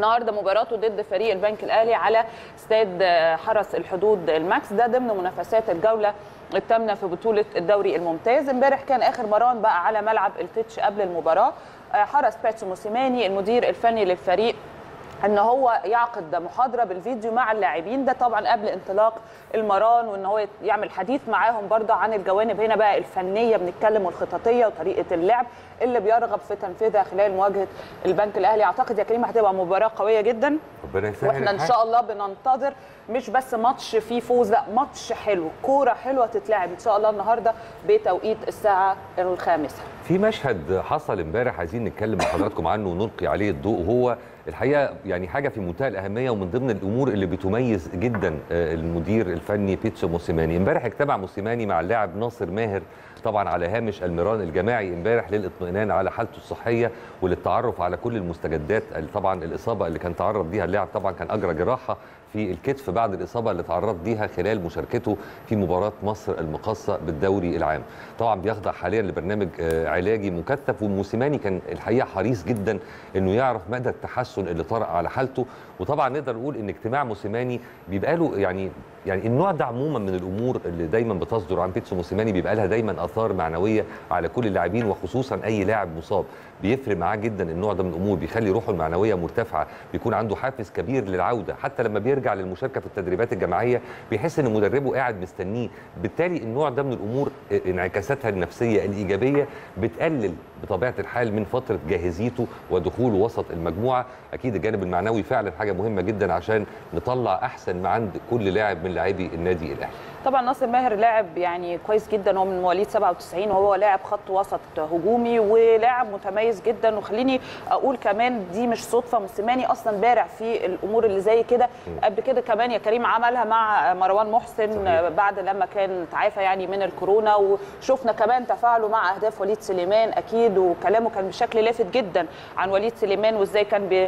النهارده مباراته ضد فريق البنك الاهلي على استاد حرس الحدود الماكس ده ضمن منافسات الجوله الثامنه في بطوله الدوري الممتاز امبارح كان اخر مران بقى على ملعب التتش قبل المباراه حرس باتسو موسيماني المدير الفني للفريق ان هو يعقد محاضره بالفيديو مع اللاعبين ده طبعا قبل انطلاق المران وان هو يعمل حديث معاهم برضه عن الجوانب هنا بقى الفنيه بنتكلم والخططيه وطريقه اللعب اللي بيرغب في تنفيذها خلال مواجهه البنك الاهلي اعتقد يا كريم هتبقى مباراه قويه جدا ربنا يسهل واحنا ان شاء الله بننتظر مش بس ماتش فيه فوز لا ماتش حلو كوره حلوه تتلعب ان شاء الله النهارده بتوقيت الساعه الخامسه في مشهد حصل امبارح عايزين نتكلم مع حضراتكم عنه ونلقي عليه الضوء وهو الحقيقه يعني حاجه في منتهى الاهميه ومن ضمن الامور اللي بتميز جدا المدير الفني بيتسو موسيماني امبارح اجتمع موسيماني مع اللاعب ناصر ماهر طبعا على هامش المران الجماعي امبارح للاطمئنان على حالته الصحيه وللتعرف على كل المستجدات طبعا الاصابه اللي كان تعرض ليها اللاعب طبعا كان اجرى جراحه في الكتف بعد الاصابه اللي تعرض ليها خلال مشاركته في مباراه مصر المقاصه بالدوري العام طبعا بيخضع حاليا لبرنامج علاجي مكثف وموسيماني كان الحقيقه حريص جدا انه يعرف مدى التحسن اللي طرأ على حالته وطبعا نقدر نقول ان اجتماع موسيماني بيبقى له يعني يعني النوع ده عموما من الامور اللي دايما بتصدر عن بيتسو موسيماني بيبقى لها دايما اثار معنويه على كل اللاعبين وخصوصا اي لاعب مصاب بيفرق معاه جدا النوع ده من الامور بيخلي روحه المعنويه مرتفعه بيكون عنده حافز كبير للعوده حتى لما بيرجع للمشاركه في التدريبات الجماعيه بيحس ان مدربه قاعد مستنيه بالتالي النوع ده من الامور انعكاساتها النفسيه الايجابيه بتقلل بطبيعه الحال من فتره جاهزيته ودخوله وسط المجموعه اكيد الجانب المعنوي فعلا حاجه مهمه جدا عشان نطلع احسن ما عند كل لاعب من لاعبي النادي الاهلي طبعا ناصر ماهر لاعب يعني كويس جدا هو من مواليد 97 وهو لاعب خط وسط هجومي ولاعب متميز جدا وخليني اقول كمان دي مش صدفه موسيماني اصلا بارع في الامور اللي زي كده قبل كده كمان يا كريم عملها مع مروان محسن صحيح. بعد لما كان تعافى يعني من الكورونا وشفنا كمان تفاعله مع اهداف وليد سليمان اكيد وكلامه كان بشكل لافت جدا عن وليد سليمان وازاي كان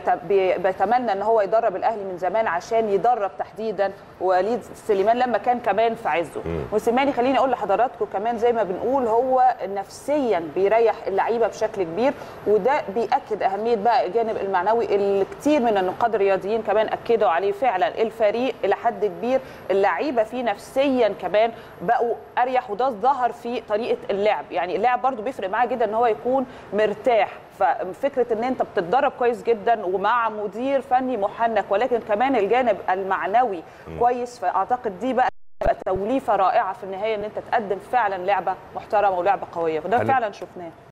بيتمنى ان هو يدرب الاهلي من زمان عشان يدرب تحديدا وليد سليمان لما كان كمان في عزه موسيماني خليني اقول لحضراتكم كمان زي ما بنقول هو نفسيا بيريح اللعيبه بشكل كبير وده بياكد اهميه بقى الجانب المعنوي اللي كتير من النقاد الرياضيين كمان اكدوا عليه فعلا الفريق الى حد كبير اللعيبه فيه نفسيا كمان بقوا اريح وده ظهر في طريقه اللعب يعني اللاعب برده بيفرق معاه جدا ان هو يكون مرتاح ففكره ان انت بتتدرب كويس جدا ومع مدير فني محنك ولكن كمان الجانب المعنوي كويس فاعتقد دي بقى تبقى توليفه رائعه في النهايه ان انت تقدم فعلا لعبه محترمه ولعبه قويه وده فعلا شفناه